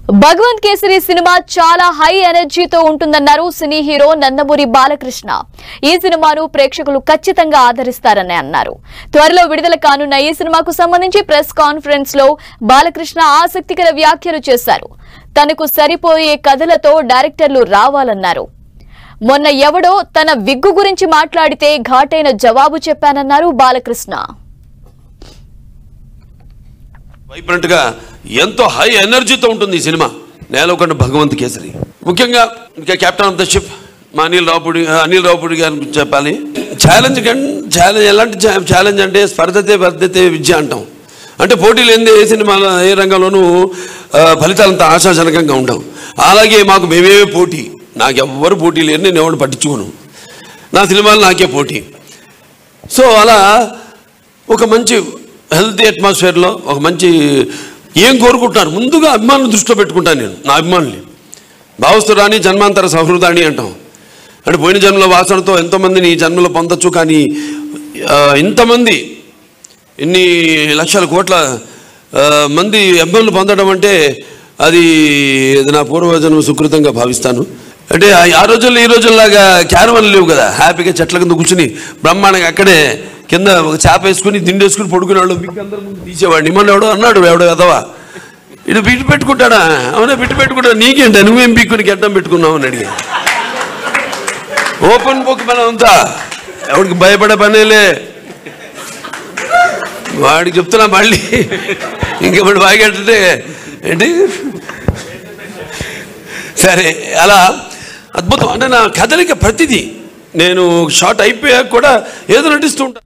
Bhagavanth Kesari cinema చాలా high ఎనర్జీతో ఉంటుందన్నారు సినీ హీరో నందమూరి బాలకృష్ణ ఈ సినిమాను ప్రేక్షకులు ఖచ్చితంగా ఆదరిస్తారని అన్నారు త్వరలో విడుదల కానున్న ఈ సినిమాకు సంబంధించి ప్రెస్ కాన్ఫరెన్స్ లో బాలకృష్ణ ఆసక్తికర వ్యాఖ్యలు చేశారు తనకు సరిపోయే కథలతో డైరెక్టర్లు రావాలన్నారు మొన్న ఎవడో తన విగ్గు గురించి మాట్లాడితే ఘాటైన జవాబు చెప్పానన్నారు బాలకృష్ణ వైబ్రెంట్ గా ఎంతో హై ఎనర్జీతో ఉంటుంది ఈ సినిమా నేలకొండ భగవంత్ కేసరి ముఖ్యంగా ఇంకా కెప్టెన్ ఆఫ్ ద షిప్ మా అనిల్ రావుపూడి అనిల్ రావుపూడి గారి గురించి చెప్పాలి ఛాలెంజ్ ఛాలెంజ్ ఎలాంటి ఛాలెంజ్ అంటే స్పర్ధతే వర్ధతే విద్య అంటాం అంటే పోటీ లేనిదే ఏ సినిమాలో ఏ రంగంలోనూ ఆ, ఫలితాలంత ఆశాజనకంగా ఉండవు అలాగే మాకు మేమేమే పోటీ నాకు ఎవ్వరు పోటీ లేని నేను ఎవరిని పట్టించుకోను నా సినిమాలు నాకే పోటీ సో అలా ఒక మంచి హెల్తీ అట్మాస్ఫియర్లో ఒక మంచి ఏం కోరుకుంటున్నారు ముందుగా అభిమానులు దృష్టిలో పెట్టుకుంటాను నేను నా అభిమానుల్ని భావస్తురాని జన్మాంతర సహృదాని అంటాం అంటే పోయిన జన్మల వాసనతో ఎంతోమందిని ఈ జన్మలో పొందొచ్చు కానీ ఆ, ఇంతమంది ఇన్ని లక్షల కోట్ల ఆ, మంది అభిమానులు పొందడం అంటే అది అది నా పూర్వజన్మ సుకృతంగా భావిస్తాను అంటే ఆ- ఆ రోజుల్లో ఈ రోజుల్లాగా క్యారవన్ లేవు కదా హ్యాపీగా చెట్ల కింద కూర్చుని బ్రహ్మాండంగా అక్కడే కింద ఒక చేప వేసుకుని దిండు వేసుకుని పడుకునేవాళ్ళు మీకు అందరి ముందు తీసేవాడు నిమ్మని ఎవడో అన్నాడు ఎవడో కదవా ఇటు బిట్టు పెట్టుకుంటాడా అవునా బిట్టు పెట్టుకుంటా నీకేంట నువ్వేం పీక్కుని గడ్డం పెట్టుకున్నావు అని అడిగా ఓపెన్ బుక్ మనం అంతా ఎవరికి భయపడే పనేలే వాడికి చెప్తున్నా మళ్ళీ ఇంకెప్పుడు బాగెట్టే ఏంటి సరే అలా అద్భుతం అంటే నా కదలిక ప్రతిదీ నేను షార్ట్ అయిపోయాక కూడా ఏదో నటిస్తూ ఉంటాను